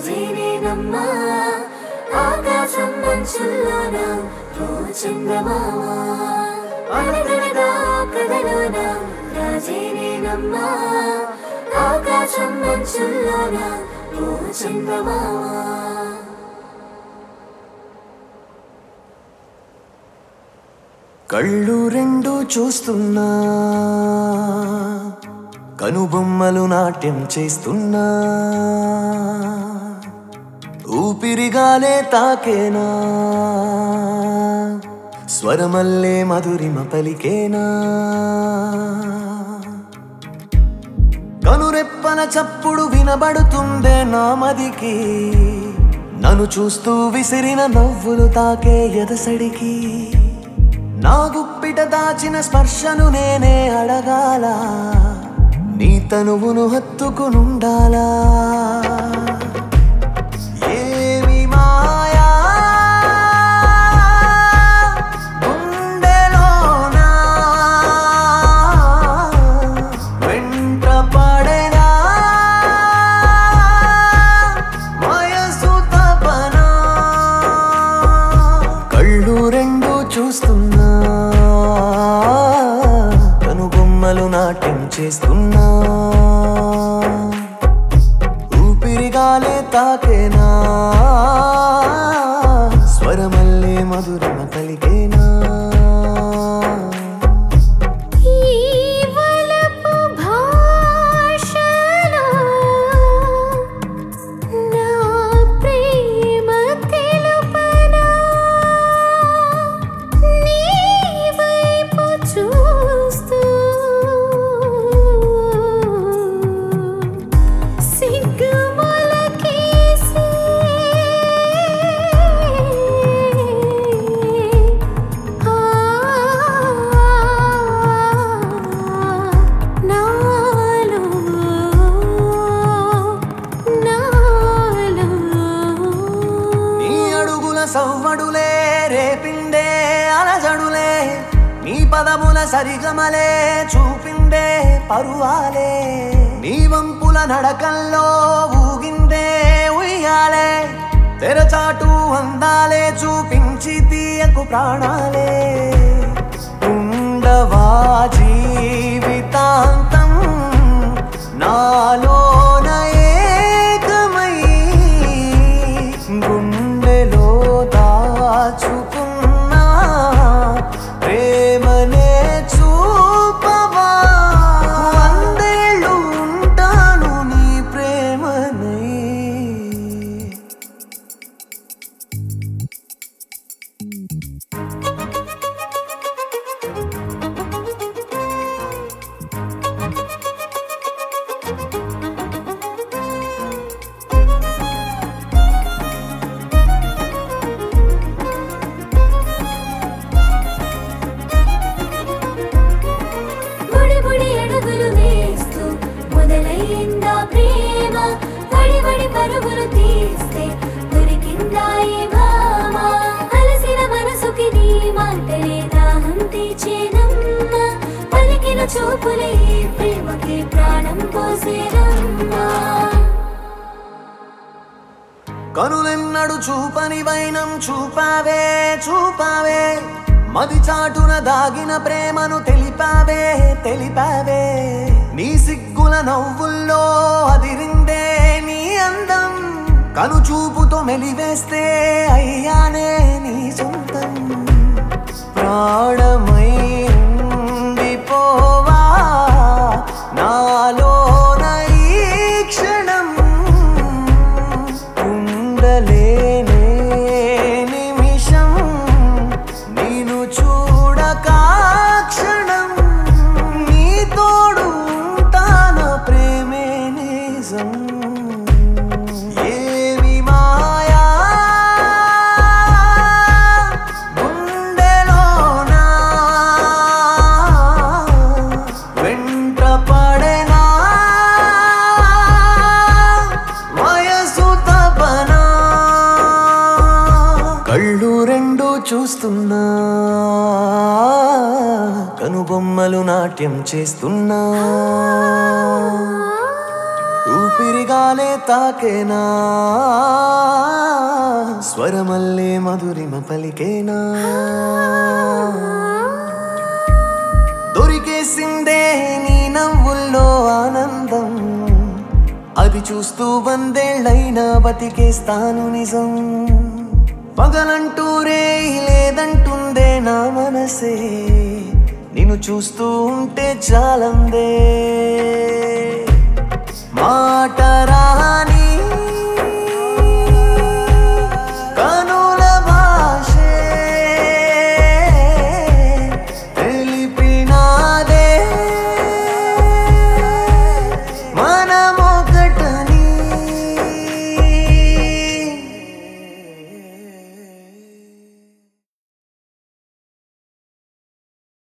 రాజేనేనమ్మా ఆకాశం మంచుల్లోన ఓ చంద్రమామ అనగనగా కథలోన రాజేనేనమ్మా ఆకాశం మంచుల్లోన ఓ చంద్రమామ కళ్ళు రెండు చూస్తున్నా కనుబొమ్మలు నాట్యం చేస్తున్నా ఊపిరిగాలే తాకేనా స్వరమల్లే మధురిమ పలికేనా కనురెప్పల చప్పుడు వినబడుతుందే నా మదికి నన్ను చూస్తూ విసిరిన నవ్వులు తాకే ఎదసడికి నా గుప్పిట దాచిన స్పర్శను నేనే అడగాల నీ తనువును హత్తుకునుండాలా ఏమి మాయా గుండెలోనా వెంట పడేనా వయసు తపనా కళ్ళు రెండు చూస్తున్నా కనుబొమ్మలు నాట్యం చేస్తున్నా ఊపిరిగాలే తాకేనా స్వరమల్లే మధురమ కలిగేనా ఈ వలపు భాషలో నా ప్రేమ తెలుపనా నీ వైపు చూస్తూ సిగ్గుమొలకేసి ఆ నాలో నాలో నీ అడుగుల సవ్వడులే రేపిండే అలజడులే నీ పదముల సరిగమలే చూపిండే పరువాలే నీ వంపుల నడకల్లో ఊగిందే ఉయ్యాలే తెరచాటు అందాలే చూపించి తీయకు ప్రాణాలే ఉండవా జీవితాంతం నాలోన ఏకమై గుండెలో దాచుకున్న ప్రేమనే చూపవా వందేళ్ళు ఉంటాను నీ ప్రేమనై బుడి బుడి అడుగులు వేస్తూ మొదలైందా ప్రేమ వడి వడి పరుగులు తీస్తే దొరికిందా ఈ భామ అలసిన మనసుకి నీ మాటలే దాహం తీర్చేనమ్మ పలికిన చూపులే ఈ ప్రేమకి ప్రాణం పోసేనమ్మా కనులెన్నడు చూపని వైనం చూపావే చూపావే మది చాటున దాగిన ప్రేమను తెలిపావే తెలిపావే నీ సిగ్గుల నవ్వుల్లో అదిరిందే నీ అందం కను చూపుతో మెలివేస్తే అయ్యానే నీ సొంతం ప్రాణమై ఉండిపోవా నాలోన ఈ క్షణం ఉండలేనే నిమిషం నేను చూడక క్షణం నీ తోడు ఉంటాన ప్రేమే నిజం ఏమి మాయా గుండెలోనా వెంట పడేనా వయసు తపనా కళ్ళు రెండు చూస్తున్నా కనుబొమ్మలు నాట్యం చేస్తున్నా ఊపిరిగాలే తాకేనా స్వరమల్లే మధురిమ పలికేనా దొరికేసిందే నీ నవ్వుల్లో ఆనందం అది చూస్తూ వందేళ్ళైనా బతికేస్తాను నిజం పగలంటూ రే లేదంటుందే నా మనసే నిన్ను చూస్తూ ఉంటే చాలందే మాట